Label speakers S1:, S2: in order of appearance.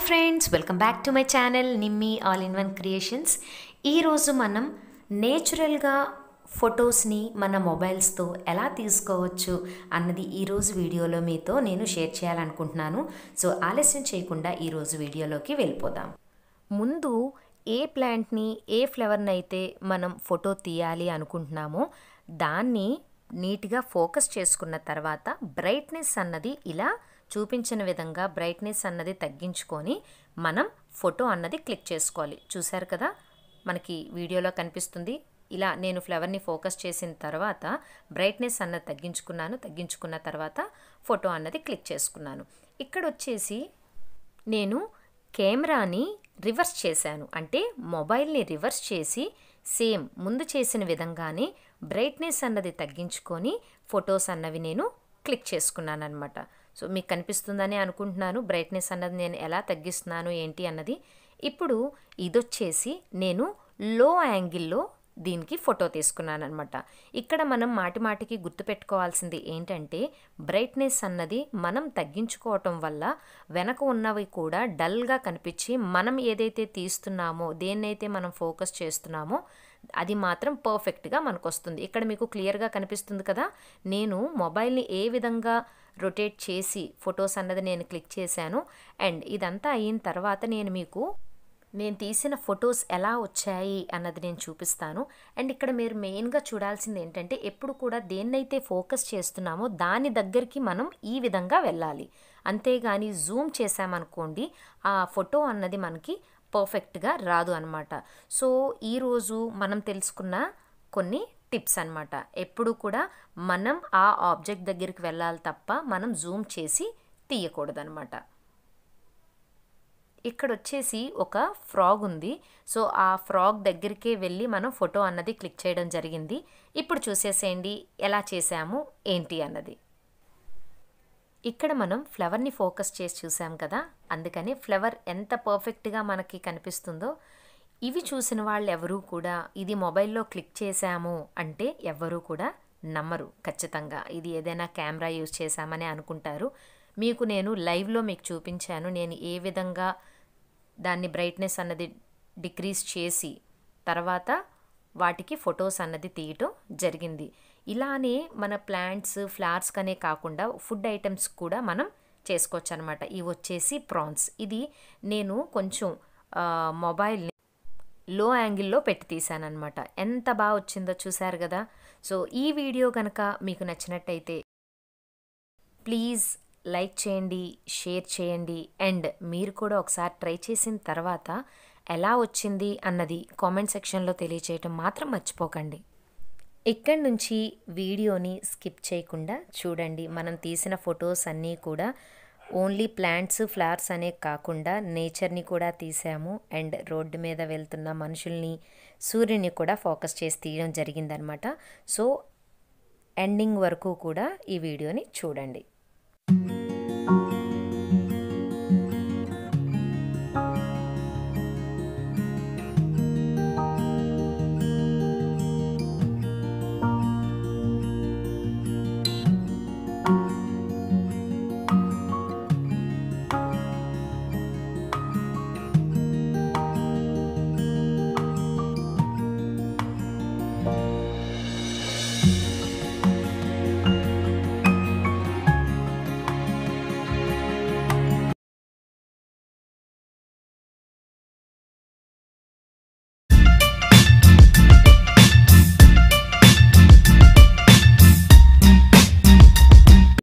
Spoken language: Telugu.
S1: friends welcome back to my channel Nimmi all in one creations ఈరోజు మనం నేచురల్గా ఫొటోస్ని మన మొబైల్స్తో ఎలా తీసుకోవచ్చు అన్నది ఈరోజు వీడియోలో మీతో నేను షేర్ చేయాలనుకుంటున్నాను సో ఆలస్యం చేయకుండా ఈరోజు వీడియోలోకి వెళ్ళిపోదాం ముందు ఏ ప్లాంట్ని ఏ ఫ్లవర్ని అయితే మనం ఫోటో తీయాలి అనుకుంటున్నామో దాన్ని నీట్గా ఫోకస్ చేసుకున్న తర్వాత బ్రైట్నెస్ అన్నది ఇలా చూపించిన విధంగా బ్రైట్నెస్ అన్నది తగ్గించుకొని మనం ఫోటో అన్నది క్లిక్ చేసుకోవాలి చూశారు కదా మనకి వీడియోలో కనిపిస్తుంది ఇలా నేను ఫ్లవర్ని ఫోకస్ చేసిన తర్వాత బ్రైట్నెస్ అన్నది తగ్గించుకున్నాను తగ్గించుకున్న తర్వాత ఫోటో అన్నది క్లిక్ చేసుకున్నాను ఇక్కడ వచ్చేసి నేను కెమెరాని రివర్స్ చేశాను అంటే మొబైల్ని రివర్స్ చేసి సేమ్ ముందు చేసిన విధంగానే బ్రైట్నెస్ అన్నది తగ్గించుకొని ఫొటోస్ అన్నవి నేను క్లిక్ చేసుకున్నాను అనమాట సో మీకు కనిపిస్తుందని అనుకుంటున్నాను బ్రైట్నెస్ అన్నది నేను ఎలా తగ్గిస్తున్నాను ఏంటి అన్నది ఇప్పుడు ఇదొచ్చేసి నేను లో యాంగిల్లో దీనికి ఫోటో తీసుకున్నాను అనమాట ఇక్కడ మనం మాటి మాటికి గుర్తుపెట్టుకోవాల్సింది ఏంటంటే బ్రైట్నెస్ అన్నది మనం తగ్గించుకోవటం వల్ల వెనక ఉన్నవి కూడా డల్గా కనిపించి మనం ఏదైతే తీస్తున్నామో దేన్నైతే మనం ఫోకస్ చేస్తున్నామో అది మాత్రం పర్ఫెక్ట్గా మనకు వస్తుంది ఇక్కడ మీకు క్లియర్గా కనిపిస్తుంది కదా నేను మొబైల్ని ఏ విధంగా రొటేట్ చేసి ఫొటోస్ అన్నది నేను క్లిక్ చేశాను అండ్ ఇదంతా అయిన తర్వాత నేను మీకు నేను తీసిన ఫొటోస్ ఎలా వచ్చాయి అన్నది నేను చూపిస్తాను అండ్ ఇక్కడ మీరు మెయిన్గా చూడాల్సింది ఏంటంటే ఎప్పుడు కూడా దేన్నైతే ఫోకస్ చేస్తున్నామో దాని దగ్గరికి మనం ఈ విధంగా వెళ్ళాలి అంతేగాని జూమ్ చేసామనుకోండి ఆ ఫోటో అన్నది మనకి పర్ఫెక్ట్గా రాదు అనమాట సో ఈరోజు మనం తెలుసుకున్న కొన్ని టిప్స్ అనమాట ఎప్పుడు కూడా మనం ఆ ఆబ్జెక్ట్ దగ్గరికి వెళ్ళాలి తప్ప మనం జూమ్ చేసి తీయకూడదనమాట ఇక్కడ వచ్చేసి ఒక ఫ్రాగ్ ఉంది సో ఆ ఫ్రాగ్ దగ్గరికే వెళ్ళి మనం ఫోటో అన్నది క్లిక్ చేయడం జరిగింది ఇప్పుడు చూసేసేయండి ఎలా చేసాము ఏంటి అన్నది ఇక్కడ మనం ఫ్లవర్ని ఫోకస్ చేసి చూసాం కదా అందుకని ఫ్లవర్ ఎంత పర్ఫెక్ట్గా మనకి కనిపిస్తుందో ఇవి చూసిన వాళ్ళు ఎవరూ కూడా ఇది మొబైల్లో క్లిక్ చేశాము అంటే ఎవరూ కూడా నమ్మరు ఖచ్చితంగా ఇది ఏదైనా కెమెరా యూజ్ చేశామని అనుకుంటారు మీకు నేను లైవ్లో మీకు చూపించాను నేను ఏ విధంగా దాన్ని బ్రైట్నెస్ అన్నది డిక్రీజ్ చేసి తర్వాత వాటికి ఫొటోస్ అన్నది తీయటం జరిగింది ఇలానే మన ప్లాంట్స్ ఫ్లవర్స్ కనే కాకుండా ఫుడ్ ఐటమ్స్ కూడా మనం చేసుకోవచ్చు అనమాట ఇవి వచ్చేసి ప్రాన్స్ ఇది నేను కొంచెం మొబైల్ని లో యాంగిల్లో పెట్టి తీసానమాట ఎంత బాగా వచ్చిందో చూశారు కదా సో ఈ వీడియో కనుక మీకు నచ్చినట్టయితే ప్లీజ్ లైక్ చేయండి షేర్ చేయండి అండ్ మీరు కూడా ఒకసారి ట్రై చేసిన తర్వాత ఎలా వచ్చింది అన్నది కామెంట్ సెక్షన్లో తెలియచేయటం మాత్రం మర్చిపోకండి ఇక్కడి నుంచి వీడియోని స్కిప్ చేయకుండా చూడండి మనం తీసిన ఫొటోస్ అన్నీ కూడా ఓన్లీ ప్లాంట్స్ ఫ్లవర్స్ అనే కాకుండా నేచర్ని కూడా తీసాము అండ్ రోడ్డు మీద వెళ్తున్న మనుషుల్ని సూర్యుని కూడా ఫోకస్ చేసి తీయడం జరిగిందనమాట సో ఎండింగ్ వరకు కూడా ఈ వీడియోని చూడండి